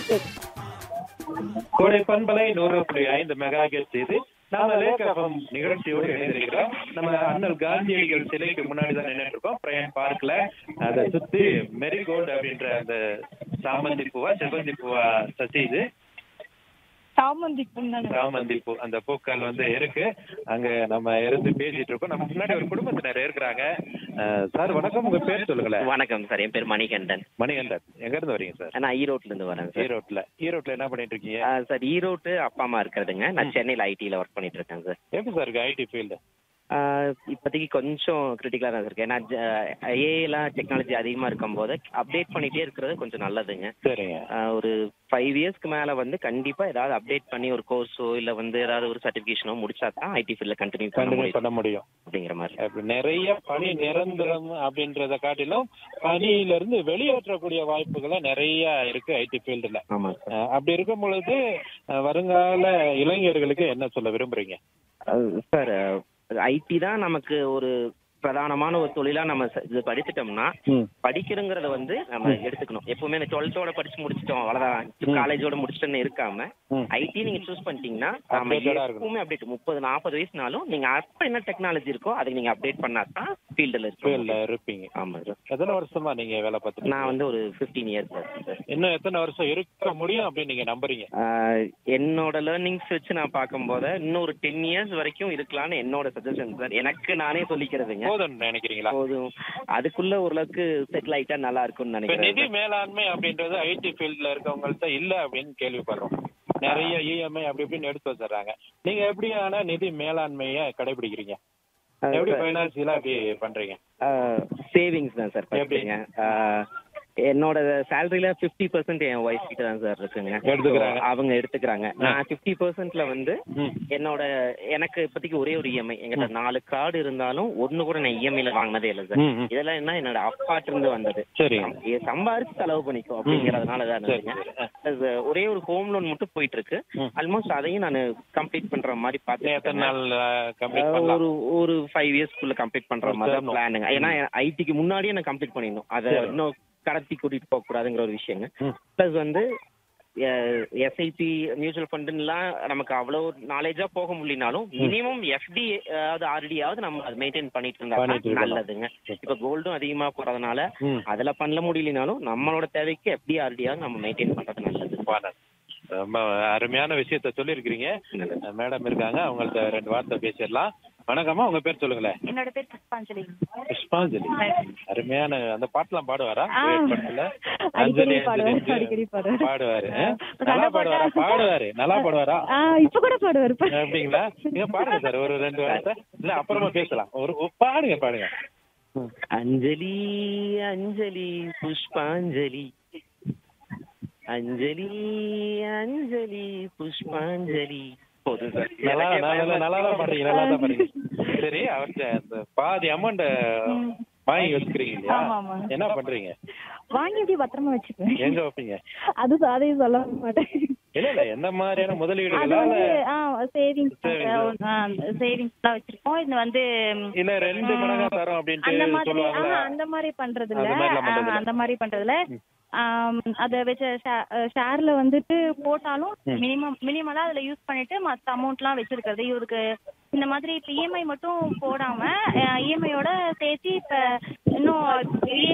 கோடை பண்பலை நூறு புள்ளி ஐந்து மெகா ஹெர்ட்ஸ் இது நாம லேக்கபம் நிகழ்ச்சியோடு இணைந்திருக்கிறோம் நம்ம அண்ணல் காந்தியடிகள் சிலைக்கு முன்னாடி தான் நின்றுட்டு இருக்கோம் பிரயன் பார்க்ல அதை சுத்தி மெரிகோல்டு அப்படின்ற அந்த சாமந்தி பூவா செவ்வந்தி பூவா சசி இது சாமந்தி புண்ணாங்க சாமந்தி பூ அந்த பூக்கள் வந்து இருக்கு அங்க நம்ம இருந்து பேசிட்டு இருக்கோம் நம்ம முன்னாடி ஒரு குடும்பத்தினர் இருக்கிறாங்க அஹ், சார் வணக்கம் உங்க பேர் சொல்லுங்களேன் வணக்கம் சார் என் பேர் மணிகண்டன் மணிகண்டன் எங்க இருந்து வரீங்க சார் நான் ஈரோட்ல இருந்து வரேன் சார் ஈரோட்ல ஈரோட்ல என்ன பண்ணிட்டு இருக்கீங்க ஆ, சார் ஈரோட்டு அப்பா அம்மா இருக்கிறதுங்க நான் சென்னையில் ஐடியில் ஒர்க் பண்ணிட்டு இருக்கேன் சார் எப்படி சார் இருக்கு ஐடி ஃபீல்டு ஆ, இப்போதைக்கு கொஞ்சம் கிரிட்டிக்கலாக தான் இருக்கு ஏன்னா ஏஐலாம் டெக்னாலஜி அதிகமாக இருக்கும்போது அப்டேட் பண்ணிட்டே இருக்கிறது கொஞ்சம் நல்லதுங்க சரிங்க ஆ, ஒரு ஃபைவ் இயர்ஸ்க்கு மேலே வந்து கண்டிப்பாக ஏதாவது அப்டேட் பண்ணி ஒரு கோர்ஸோ இல்லை வந்து ஏதாவது ஒரு சர்டிஃபிகேஷனோ முடிச்சா தான் ஐடி ஃபீல்டில் கண்டினியூ பண்ண கண்டினியூ முடியும் பண்ண முடியும் அப்படிங்கிற மாதிரி அப்படி நிறைய பணி நிரந்தரம் அப்படின்றத காட்டிலும் பணியில இருந்து வெளியேற்றக்கூடிய வாய்ப்புகளை நிறைய இருக்கு ஐடி ஃபீல்டுல ஆமாம் சார் அப்படி இருக்கும் பொழுது அஹ், வருங்கால இளைஞர்களுக்கு என்ன சொல்ல விரும்புறீங்க சார் ஐடி தான் நமக்கு ஒரு பிரதானமான ஒரு தொழிலா நம்ம ச- இது படித்துட்டோம்னா படிக்கிறங்கிறத வந்து நம்ம எடுத்துக்கணும் எப்பவுமே இந்த டுவெல்த்தோட படிச்சு முடிச்சிட்டோம் அவ்வளவுதான் காலேஜோட முடிச்சிட்டோன்னு இருக்காம ம். ஐடி நீங்க சூஸ் பண்ணிட்டீங்கன்னா நம்ம Updated ஆ இருக்கணும். எப்பவுமே அப்டேட் முப்பது நாற்பது வயசுனாலும் நீங்க அப்ப என்ன டெக்னாலஜி இருக்கோ அதை நீங்க அப்டேட் பண்ணா தான் ஃபீல்டில் ஃபீல்ட்ல இருக்கு இருப்பீங்க ஆமா சார் எத்தனை வருஷமா நீங்க வேலை பார்த்துட்டு நான் வந்து ஒரு ஃபிஃப்டீன் இயர்ஸ் சார் இன்னும் எத்தனை வருஷம் இருக்க முடியும் அப்படின்னு நீங்க நம்புறீங்க ஆஹ் என்னோட லேர்னிங்ஸ் வச்சு நான் பார்க்கும்போது இன்னும் ஒரு டென் இயர்ஸ் வரைக்கும் இருக்கலாம்னு என்னோட சஜஷன் சார் எனக்கு நானே சொல்லிக்கிறதுங்க போதும்னு நினைக்கிறீங்களா போதும் அதுக்குள்ள ஓரளவுக்கு செட்டில் ஆயிட்டா நல்லா இருக்கும்னு இப்ப நிதி நினைக்கிறேன் மேலாண்மை அப்படின்றது ஐடி ஃபீல்ட்ல இருக்கவங்கள்ட்ட இல்ல அப்படின்னு கேள்விப்படுறோம் நிறைய இஎம்ஐ அப்படி இப்படின்னு எடுத்து வச்சிடுறாங்க நீங்க எப்படியான நிதி மேலாண்மைய கடைபிடிக்கிறீங்க எப்படி பைனான்சியலா அப்படி பண்றீங்க சேவிங்ஸ் தான் சார் எப்படி? பண்ணுறீங்க என்னோட சேலரியில ஃபிஃப்டி பர்சன்ட் என் ஒய்ஃப் கிட்ட தான் சார் இருக்குங்க எடுத்துக்கிறாங்க. So, அவங்க எடுத்துக்கிறாங்க நான் ஃபிஃப்டி பர்சன்ட்ல வந்து ம். என்னோட எனக்கு இப்போதைக்கு ஒரே ஒரு இஎம்ஐ எங்கிட்ட நாலு கார்டு இருந்தாலும் ஒண்ணு கூட நான் இஎம்ஐல வாங்கினதே இல்லை சார் ம், ம். இதெல்லாம் என்ன என்னோட அப்பாட்ட இருந்து வந்தது சரி இதை சம்பாரிச்சு செலவு பண்ணிக்கோ அப்படிங்கறதுனால தான் சரி, இருந்துங்க சரி. அது ஒரே ஒரு ஹோம் லோன் மட்டும் போயிட்டு இருக்கு ம். ஆல்மோஸ்ட் அதையும் நான் கம்ப்ளீட் பண்ற மாதிரி இன்னும் எத்தனை பார்த்து நாள் கம்ப்ளீட் பண்ணலாம் ஒரு ஒரு ஃபைவ் இயர்ஸ்க்குள்ள கம்ப்ளீட் பண்ற ஒரு மாதிரி term. பிளானுங்க ஏன்னா ஐடிக்கு முன்னாடியே நான் கம்ப்ளீட் பண்ணிடணும் அதை சரி. இன்னும் கடத்தி கூட்டிட்டு போக கூடாதுங்கிற ஒரு விஷயங்க ம். ப்ளஸ் வந்து எஸ்ஐபி மியூச்சுவல் ஃபண்டுலாம் நமக்கு அவ்வளவு நாலேஜா போக முடியலனாலும் மினிமம் எஃப்டி அதாவது ஆர்டியாவது நம்ம அதை மெயின்டைன் பண்ணிட்டு இருந்தா பண்ணிட்டு தான் இருக்கணும். நல்லதுங்க இப்ப கோல்டும் அதிகமா போறதுனால ம். அதுல பண்ண முடியலனாலும் நம்மளோட தேவைக்கு எஃப்டி ஆர்டியாவது நம்ம மெயின்டைன் பண்றது நல்லது பாராட்டு. ரொம்ப அருமையான விஷயத்த சொல்லியிருக்கிறீங்க மேடம் இருக்காங்க அவங்கள்ட்ட ரெண்டு வார்த்தை பேசிடலாம் வணக்கம்மா உங்க பேர் சொல்லுங்களேன் என்னோட பேர் புஷ்பாஞ்சலி புஷ்பாஞ்சலி அருமையான அந்த பாட்டெல்லாம் பாடுவாரா ஆ. duet பாட்டுல? அடிக்கடி அஞ்சலி, பாடுவாரு, அஞ்சலி, அடிக்கடி பாடுவாரு. பாடுவாரு ஆ. நல்லா சண்டை பாடுவாரா போட்டா- பாடுவாரு நல்லா பாடுவாரா ஆ இப்ப கூட பாடுவாரு இப்ப. அப்படிங்களா நீங்க பாடுங்க சார் ஒரு ரெண்டு வார்த்தை இல்ல அப்புறமா பேசலாம் ஒரு ஒரு பாடுங்க பாடுங்க ம். அஞ்சலி அஞ்சலி புஷ்பாஞ்சலி அஞ்சலி அஞ்சலி புஷ்பாஞ்சலி போதும் சார் நல்லா நல்லா நல்லா தான் பாடுறீங்க நல்லா தான் பாடுறீங்க சரி அவர்கிட்ட அந்த பாதி அமௌண்ட் வாங்கி வச்சுக்கிறீங்க இல்லையா ஆமா, ஆமா. என்ன பண்றீங்க வாங்கி அப்படியே பத்திரமா வச்சுக்குவேன் எங்க வைப்பீங்க அது அதையும் சொல்ல மாட்டேன் இல்ல இல்ல எந்த மாதிரியான அது முதலீடுகளா வந்து இல்ல சேவிங்ஸ் Savings. சேவிங்ஸ் தான் வச்சிருக்கோம் இது வந்து இல்ல ரெண்டு மடங்கா தரோம் அந்த அப்படின்ட்டு மாதிரி சொல்லுவாங்கல்ல ஆஹா, அந்த மாதிரி பண்றது இல்ல அந்த மாதிரிலாம் பண்றது ஆஹா, இல்ல. அந்த மாதிரி பண்றதுல அத வச்ச ஷேர்ல வந்துட்டு போட்டாலும் மினிமம் மினிமலா அதுல யூஸ் பண்ணிட்டு மத்த அமௌண்ட்லாம் வச்சிருக்கிறது இவருக்கு இந்த மாதிரி இப்ப இஎம்ஐ மட்டும் போடாம இஎம்ஐயோட சேர்த்து இப்ப இன்னும்